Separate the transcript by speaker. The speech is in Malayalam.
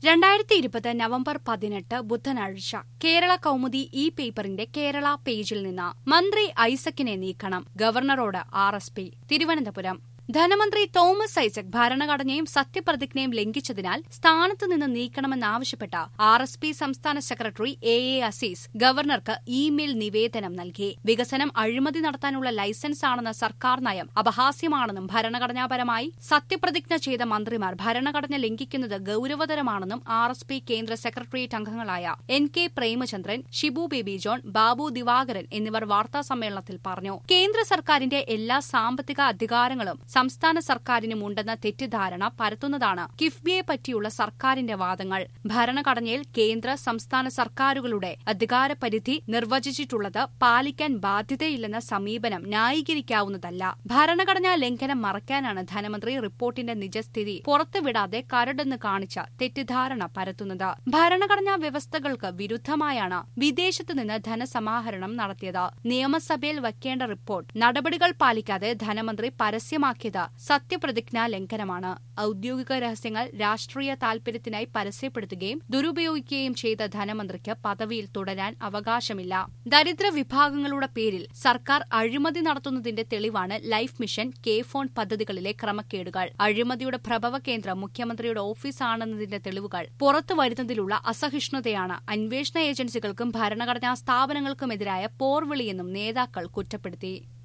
Speaker 1: രണ്ടായിരത്തി ഇരുപത് നവംബർ പതിനെട്ട് ബുധനാഴ്ച കേരള കൗമുദി ഇ പേപ്പറിന്റെ കേരള പേജിൽ നിന്ന് മന്ത്രി ഐസക്കിനെ നീക്കണം ഗവർണറോട് ആർ എസ് പി തിരുവനന്തപുരം ധനമന്ത്രി തോമസ് ഐസക് ഭരണഘടനയും സത്യപ്രതിജ്ഞയും ലംഘിച്ചതിനാൽ സ്ഥാനത്ത് നിന്ന് നീക്കണമെന്നാവശ്യപ്പെട്ട ആർ എസ് പി സംസ്ഥാന സെക്രട്ടറി എ എ അസീസ് ഗവർണർക്ക് ഇമെയിൽ നിവേദനം നൽകി വികസനം അഴിമതി നടത്താനുള്ള ലൈസൻസ് ആണെന്ന സർക്കാർ നയം അപഹാസ്യമാണെന്നും ഭരണഘടനാപരമായി സത്യപ്രതിജ്ഞ ചെയ്ത മന്ത്രിമാർ ഭരണഘടന ലംഘിക്കുന്നത് ഗൌരവതരമാണെന്നും ആർ എസ് പി കേന്ദ്ര സെക്രട്ടേറിയറ്റ് അംഗങ്ങളായ എൻ കെ പ്രേമചന്ദ്രൻ ഷിബു ബേബി ജോൺ ബാബു ദിവാകരൻ എന്നിവർ വാർത്താസമ്മേളനത്തിൽ പറഞ്ഞു കേന്ദ്ര സർക്കാരിന്റെ എല്ലാ സാമ്പത്തിക അധികാരങ്ങളും സംസ്ഥാന സർക്കാരിനും ഉണ്ടെന്ന തെറ്റിദ്ധാരണ പരത്തുന്നതാണ് കിഫ്ബിയെ പറ്റിയുള്ള സർക്കാരിന്റെ വാദങ്ങൾ ഭരണഘടനയിൽ കേന്ദ്ര സംസ്ഥാന സർക്കാരുകളുടെ അധികാരപരിധി നിർവചിച്ചിട്ടുള്ളത് പാലിക്കാൻ ബാധ്യതയില്ലെന്ന സമീപനം ന്യായീകരിക്കാവുന്നതല്ല ഭരണഘടനാ ലംഘനം മറയ്ക്കാനാണ് ധനമന്ത്രി റിപ്പോർട്ടിന്റെ നിജസ്ഥിതി പുറത്തുവിടാതെ കരടെന്ന് കാണിച്ച തെറ്റിദ്ധാരണ പരത്തുന്നത് ഭരണഘടനാ വ്യവസ്ഥകൾക്ക് വിരുദ്ധമായാണ് വിദേശത്ത് നിന്ന് ധനസമാഹരണം നടത്തിയത് നിയമസഭയിൽ വയ്ക്കേണ്ട റിപ്പോർട്ട് നടപടികൾ പാലിക്കാതെ ധനമന്ത്രി പരസ്യമാക്കിയത് സത്യപ്രതിജ്ഞാ ലംഘനമാണ് ഔദ്യോഗിക രഹസ്യങ്ങൾ രാഷ്ട്രീയ താൽപര്യത്തിനായി പരസ്യപ്പെടുത്തുകയും ദുരുപയോഗിക്കുകയും ചെയ്ത ധനമന്ത്രിക്ക് പദവിയിൽ തുടരാൻ അവകാശമില്ല ദരിദ്ര വിഭാഗങ്ങളുടെ പേരിൽ സർക്കാർ അഴിമതി നടത്തുന്നതിന്റെ തെളിവാണ് ലൈഫ് മിഷൻ കെ ഫോൺ പദ്ധതികളിലെ ക്രമക്കേടുകൾ അഴിമതിയുടെ പ്രഭവ കേന്ദ്രം മുഖ്യമന്ത്രിയുടെ ഓഫീസാണെന്നതിന്റെ തെളിവുകൾ പുറത്തു വരുന്നതിലുള്ള അസഹിഷ്ണുതയാണ് അന്വേഷണ ഏജൻസികൾക്കും ഭരണഘടനാ സ്ഥാപനങ്ങൾക്കുമെതിരായ പോർവിളിയെന്നും നേതാക്കൾ കുറ്റപ്പെടുത്തി